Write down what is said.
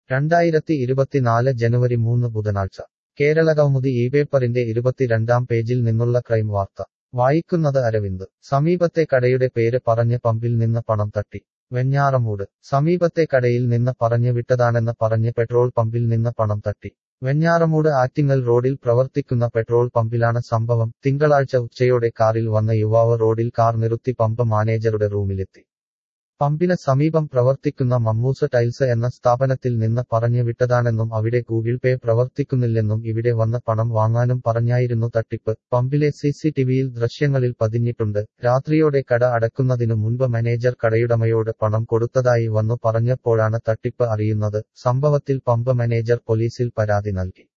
രണ്ടായിരത്തി ഇരുപത്തിനാല് ജനുവരി മൂന്ന് ബുധനാഴ്ച കേരളകൗമുദി ഈ പേപ്പറിന്റെ ഇരുപത്തിരണ്ടാം പേജിൽ നിന്നുള്ള ക്രൈം വാർത്ത വായിക്കുന്നത് അരവിന്ദ് സമീപത്തെ കടയുടെ പേര് പറഞ്ഞ് പമ്പിൽ നിന്ന് പണം തട്ടി വെഞ്ഞാറമൂട് സമീപത്തെ കടയിൽ നിന്ന് പറഞ്ഞു വിട്ടതാണെന്ന് പറഞ്ഞ് പെട്രോൾ പമ്പിൽ നിന്ന് പണം തട്ടി വെഞ്ഞാറമൂട് ആറ്റിങ്ങൽ റോഡിൽ പ്രവർത്തിക്കുന്ന പെട്രോൾ പമ്പിലാണ് സംഭവം തിങ്കളാഴ്ച ഉച്ചയോടെ കാറിൽ വന്ന യുവാവ് റോഡിൽ കാർ നിർത്തി പമ്പ് മാനേജറുടെ റൂമിലെത്തി പമ്പിന് സമീപം പ്രവർത്തിക്കുന്ന മമ്മൂസ് ടൈൽസ് എന്ന സ്ഥാപനത്തിൽ നിന്ന് പറഞ്ഞു വിട്ടതാണെന്നും അവിടെ ഗൂഗിൾ പേ പ്രവർത്തിക്കുന്നില്ലെന്നും ഇവിടെ വന്ന് പണം വാങ്ങാനും പറഞ്ഞായിരുന്നു തട്ടിപ്പ് പമ്പിലെ സിസിടിവിയിൽ ദൃശ്യങ്ങളിൽ പതിഞ്ഞിട്ടുണ്ട് രാത്രിയോടെ കട അടക്കുന്നതിനു മുൻപ് മാനേജർ കടയുടമയോട് പണം കൊടുത്തതായി വന്നു പറഞ്ഞപ്പോഴാണ് തട്ടിപ്പ് അറിയുന്നത് സംഭവത്തിൽ പമ്പ് മാനേജർ പോലീസിൽ പരാതി നൽകി